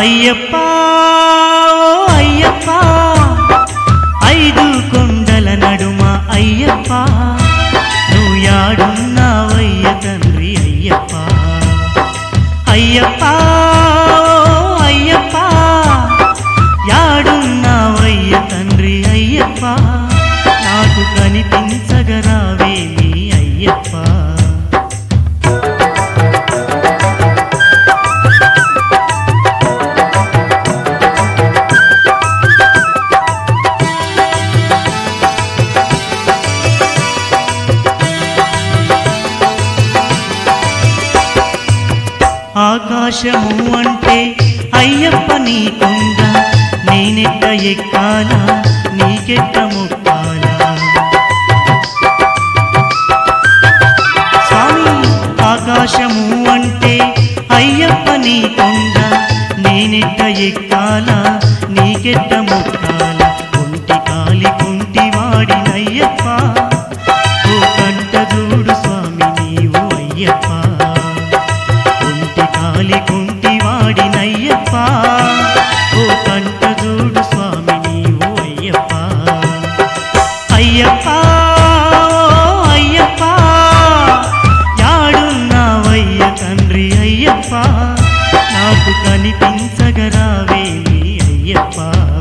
అయ్యప్ప ఓ అయ్యప్ప ఐదు కొండల నడుమ అయ్యప్ప నువ్వు యాడున్నావయ్య తండ్రి అయ్యప్ప అయ్యప్ప ఓ అయ్యప్ప యాడున్నావయ్య తండ్రి అయ్యప్ప నాకు కనిపించగరావేమి అయ్యప్ప ఆకాశము అంటే అయ్యప్ప నీకుంద నేనెట్ట ఎక్కాలా నీకెట్ట ముక్కాలా స్వామి ఆకాశము అంటే అయ్యప్ప నీకుంద నేనెట్ట ఎక్కాలా నీకెట్ట ముక్కాలా కుంటి కాలి కుంటి వాడినయ్యప్ప ఓ కంట చూడు స్వామి నీవు అయ్యప్ప కుంటి కాలి కుంటి వాడినయ్యప్ప ఓ కంట చూడు స్వామి నీవు అయ్యప్ప అయ్యప్ప ఓ అయ్యప్ప యాడున్నావయ్య తండ్రి అయ్యప్ప నాకు కనిపించగరావేమి అయ్యప్ప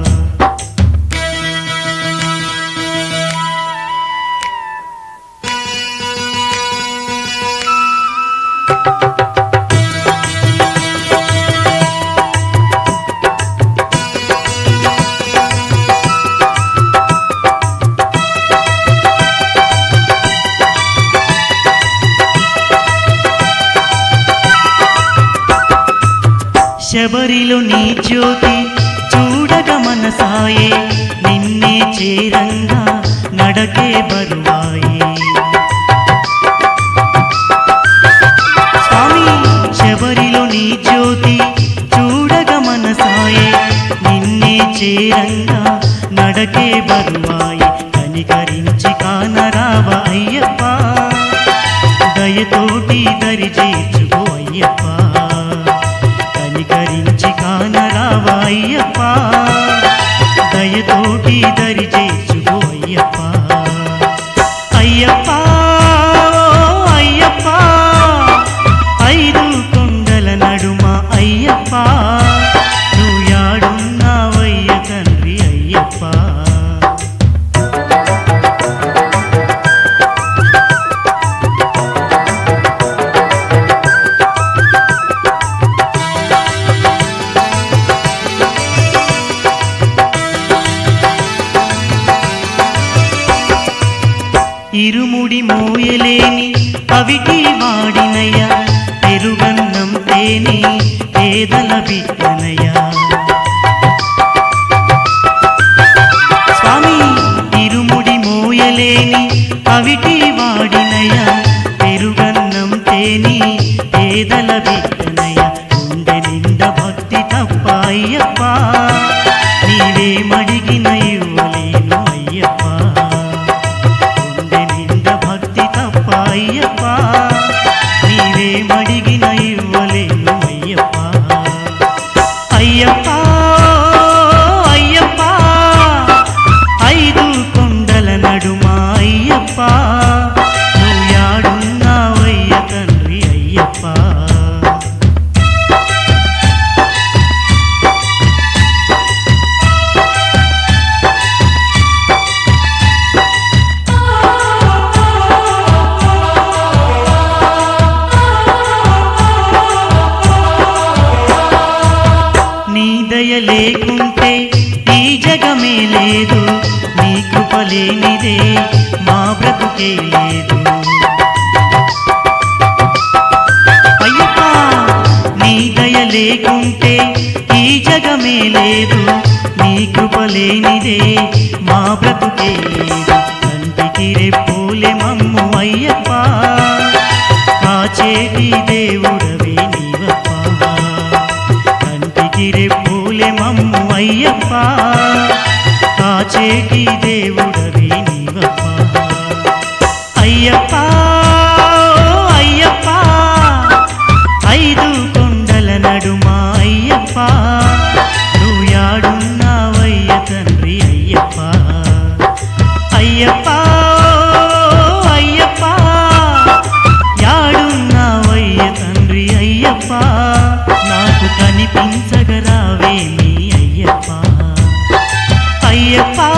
శబరిలో నీ జ్యోతి చూడగ మనసాయే నిన్నే చేరంగా నడకే బరువాయే స్వామి శబరిలో నీ జ్యోతి చూడగ మనసాయే నిన్నే చేరంగా నడకే బరువాయే కనికరించి కానరావ అయ్యప్ప దయతోటి దరి చేర్చుకో అయ్యప్ప కనికరించి కానరావ అయ్యప్ప దయతోటి దరి చేర్చుకో అయ్యప్ప అయ్యప్ప ఓ అయ్యప్ప ఐదు కొండల నడుమ అయ్యప్ప నువ్వు యాడున్నావయ్య తండ్రి అయ్యప్ప ఇరుముడి మోయలేని అవిటి వాడినయ్య పెరుగన్నం తేని పేదల బిడ్డనయ్య స్వామి ఇరుముడి మోయలేని అవిటి వాడినయ్య పెరుగన్నం తేని పేదల బిడ్డనయ్య గుండె నిండా భక్తి తప్ప అయ్యప్ప నీవే మడిగిన ఇవ్వలేను అయ్యప్ప గుండె నిండా భక్తి తప్ప అయ్యప్ప నీవే మడిగిన ఇవ్వలేను అయ్యప్ప అయ్యప్ప అయ్యప్ప ఐదు కొండల నడుమ అయ్యప్ప నువ్వు యాడున్నావయ్య తండ్రి అయ్యప్ప నీ దయ లేకుంటే ఈ జగమే లేదు నీ కృప లేనిదే మా బ్రతుకే లేదు అయ్యప్ప నీ దయ లేకుంటే ఈ జగమే లేదు నీ కృప లేనిదే మా బ్రతుకే లేదు కంటికి రెప్పోలే మమ్ము అయ్యప్ప కాచేటి దేవుడవే నీవప్ప కంటికి రెప్పులే మమ్ము అయ్యప్ప కాచేటి దేవుడవి నీవప్ప అయ్యప్ప ఓ అయ్యప్ప ఐదు కొండల నడుమ అయ్యప్ప అయ్యప్ప